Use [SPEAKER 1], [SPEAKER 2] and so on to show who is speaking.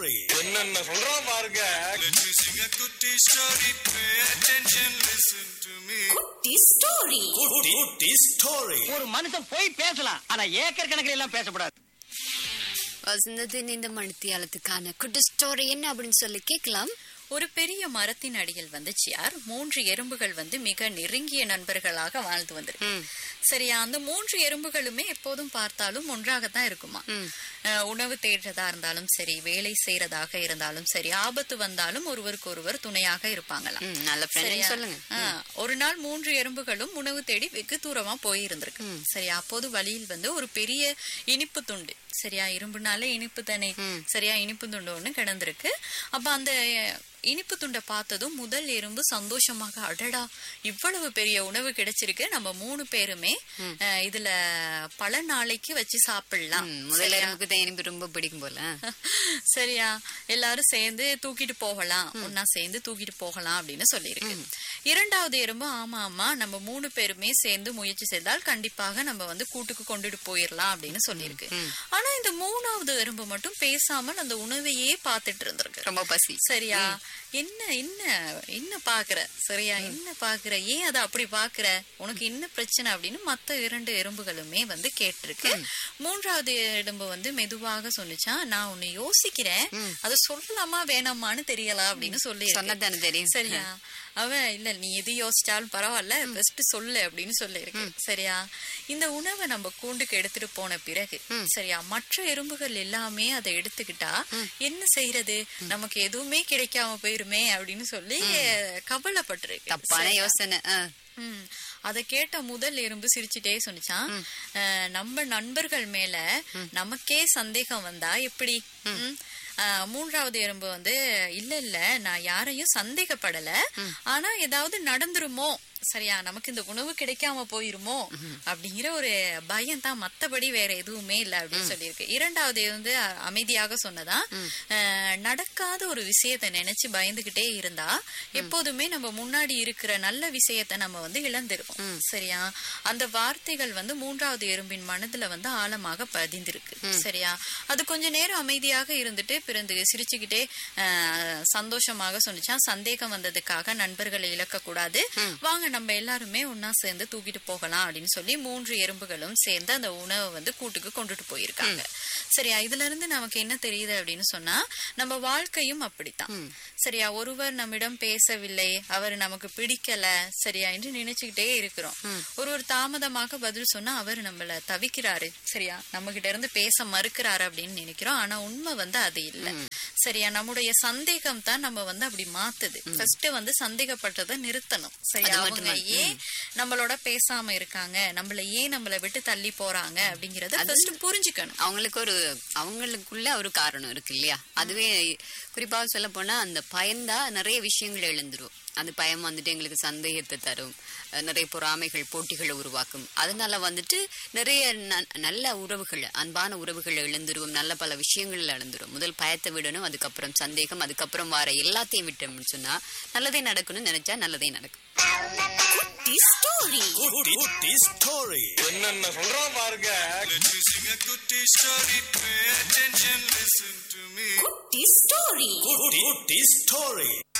[SPEAKER 1] story.
[SPEAKER 2] என்னென்ன சொல்றான் பாருங்க
[SPEAKER 3] Let me sing a kutti story. Pay attention, listen to me.
[SPEAKER 4] குட்டி ஸ்டோரி
[SPEAKER 1] Kutti, Kutti story.
[SPEAKER 5] ஒரு மனுஷன் போய் பேசலாம் ஆனா ஏக்கர் கணக்கில் எல்லாம் பேசக்கூடாது
[SPEAKER 4] வசந்தத்தின் இந்த மணித்தியாலத்துக்கான குட்டி ஸ்டோரி என்ன அப்படின்னு சொல்லி கேட்கலாம்
[SPEAKER 6] ஒரு பெரிய மரத்தின் அடியில் வந்து சியார் மூன்று எறும்புகள் வந்து மிக நெருங்கிய நண்பர்களாக வாழ்ந்து வந்திருக்கு சரியா அந்த மூன்று எறும்புகளுமே எப்போதும் பார்த்தாலும் ஒன்றாகத்தான் இருக்குமா அஹ், உணவு தேடுறதா இருந்தாலும் சரி வேலை செய்யறதாக இருந்தாலும் சரி ஆபத்து வந்தாலும் ஒருவருக்கு ஒருவர் துணையாக இருப்பாங்களாம்
[SPEAKER 4] ம், நல்ல friend ன்னு
[SPEAKER 6] சரியா?
[SPEAKER 4] சொல்லுங்க.
[SPEAKER 6] ஆ, ஒரு நாள் மூன்று எறும்புகளும் உணவு தேடி வெகு தூரமா போயிருந்திருக்கு சரியா அப்போது வழியில் வந்து ஒரு பெரிய இனிப்பு துண்டு சரியா இரும்புனால இனிப்பு தானே சரியா இனிப்பு துண்டு ஒண்ணு கிடந்திருக்கு அப்ப அந்த அஹ், இனிப்பு துண்டை பார்த்ததும் முதல் எறும்பு சந்தோஷமாக அடடா இவ்வளவு பெரிய உணவு கிடைச்சிருக்கு நம்ம மூணு பேருமே அஹ், இதுல பல நாளைக்கு வச்சு சாப்பிடலாம்
[SPEAKER 4] ம், முதல்ல
[SPEAKER 6] சரியா?
[SPEAKER 4] எனக்கு தான் எனக்கு ரொம்ப பிடிக்கும் போல
[SPEAKER 6] சரியா எல்லாரும் சேர்ந்து தூக்கிட்டு போகலாம் ஒன்னா சேர்ந்து தூக்கிட்டு போகலாம் அப்படின்னு சொல்லியிருக்கு இரண்டாவது எறும்பு ஆமா ஆமா நம்ம மூணு பேருமே சேர்ந்து முயற்சி செய்தால் கண்டிப்பாக நம்ம வந்து கூட்டுக்கு கொண்டுட்டு போயிடலாம் அப்படின்னு சொல்லியிருக்கு ஆனா இந்த மூணாவது எறும்பு மட்டும் பேசாமல் அந்த உணவையே பார்த்துட்டு இருந்திருக்கு
[SPEAKER 4] ரொம்ப பசி
[SPEAKER 6] சரியா என்ன என்ன என்ன பாக்குற சரியா என்ன பாக்குற ஏன் அதை அப்படி பாக்குற உனக்கு என்ன பிரச்சனை அப்படின்னு மத்த இரண்டு எறும்புகளுமே வந்து கேட்டிருக்கு மூன்றாவது எறும்பு வந்து மெதுவாக சொன்னுச்சான் நான் உன்னை யோசிக்கிறேன் அதை சொல்லலாமா வேணாமான்னு தெரியல அப்படின்னு சொல்லி
[SPEAKER 4] சொன்னதானே தெரியும்.
[SPEAKER 6] சரியா அவன் இல்ல நீ எது யோசிச்சாலும் பரவாயில்ல பெஸ்ட் சொல்லு அப்படின்னு சொல்லியிருக்கு சரியா இந்த உணவை நம்ம கூண்டுக்கு எடுத்துட்டு போன பிறகு சரியா மற்ற எறும்புகள் எல்லாமே அதை எடுத்துக்கிட்டா என்ன செய்யறது நமக்கு எதுவுமே கிடைக்காம போயிருமே அப்படின்னு சொல்லி கவலைப்பட்டிருக்கு
[SPEAKER 4] தப்பான
[SPEAKER 6] சரியா?
[SPEAKER 4] யோசனை ஆ.
[SPEAKER 6] ம். அத கேட்ட முதல் எறும்பு சிரிச்சுட்டே சொன்னிச்சான் அஹ், நம்ம நண்பர்கள் மேல நமக்கே சந்தேகம் வந்தா எப்படி ம்? அஹ், மூன்றாவது எறும்பு வந்து இல்ல இல்ல நான் யாரையும் சந்தேகப்படல ஆனா ஏதாவது நடந்துருமோ சரியா நமக்கு இந்த உணவு கிடைக்காம போயிருமோ அப்படிங்கிற ஒரு பயம் தான் மத்தபடி வேற எதுவுமே இல்ல அப்படின்னு சொல்லியிருக்கு இரண்டாவது வந்து அ- அமைதியாக சொன்னதா அஹ், நடக்காத ஒரு விஷயத்தை நினைச்சு பயந்துகிட்டே இருந்தா எப்போதுமே நம்ம முன்னாடி இருக்கிற நல்ல விஷயத்தை நம்ம வந்து இழந்துருவோம் சரியா அந்த வார்த்தைகள் வந்து மூன்றாவது எறும்பின் மனதுல வந்து ஆழமாக பதிந்திருக்கு சரியா அது கொஞ்ச நேரம் அமைதியாக இருந்துட்டு பிறந்து சிரிச்சுக்கிட்டே அஹ், சந்தோஷமாக சொன்னிச்சான் சந்தேகம் வந்ததுக்காக நண்பர்களை இழக்க கூடாது வாங்க நம்ம எல்லாருமே ஒன்னா சேர்ந்து தூக்கிட்டு போகலாம் அப்படின்னு சொல்லி மூன்று எறும்புகளும் சேர்ந்து அந்த உணவை வந்து கூட்டுக்கு கொண்டுட்டு போயிருக்காங்க சரியா இதுல இருந்து நமக்கு என்ன தெரியுது அப்படின்னு சொன்னா நம்ம வாழ்க்கையும் அப்படித்தான் சரியா ஒருவர் நம்மிடம் பேசவில்லை அவர் நமக்கு பிடிக்கல சரியா என்று நினைச்சுக்கிட்டே இருக்கிறோம் ஒருவர் தாமதமாக பதில் சொன்னா அவர் நம்மள தவிக்கிறாரு சரியா நம்ம கிட்ட இருந்து பேச மறுக்கிறாரு அப்படின்னு நினைக்கிறோம் ஆனா உண்மை வந்து அது இல்ல சரியா நம்முடைய சந்தேகம் தான் நம்ம வந்து அப்படி மாத்துது ஃபர்ஸ்ட் வந்து சந்தேகப்பட்டதை நிறுத்தணும் சரியா
[SPEAKER 4] அது
[SPEAKER 6] அவங்க
[SPEAKER 4] மட்டுமல்ல.
[SPEAKER 6] ஏன் நம்மளோட பேசாம இருக்காங்க நம்மள ஏன் நம்மள விட்டு தள்ளி போறாங்க அப்படிங்கறத ஃபர்ஸ்ட் புரிஞ்சுக்கணும்
[SPEAKER 4] அவங்களுக்கு ஒரு அவங்களுக்குள்ள ஒரு காரணம் இருக்கு இல்லையா அதுவே குறிப்பாக சொல்ல போனா அந்த பயந்தா நிறைய விஷயங்களை எழுந்துரும் அந்த பயம் வந்துட்டு எங்களுக்கு சந்தேகத்தை தரும் அஹ் நிறைய பொறாமைகள் போட்டிகளை உருவாக்கும் அதனால வந்துட்டு நிறைய ந- நல்ல உறவுகள் அன்பான உறவுகள் எழுந்துருவோம் நல்ல பல விஷயங்கள் இழந்துரும் முதல் பயத்தை விடணும் அதுக்கப்புறம் சந்தேகம் அதுக்கப்புறம் வர எல்லாத்தையும் விட்டோம்னு சொன்னா நல்லதே நடக்கணும்னு நினைச்சா நல்லதே நடக்கும்
[SPEAKER 1] Kutti, Kutti story.
[SPEAKER 2] என்னென்ன சொல்றான் பாருங்க
[SPEAKER 3] Let me sing a kutti story. Pay attention, listen to me.
[SPEAKER 1] Kutti, Kutti story.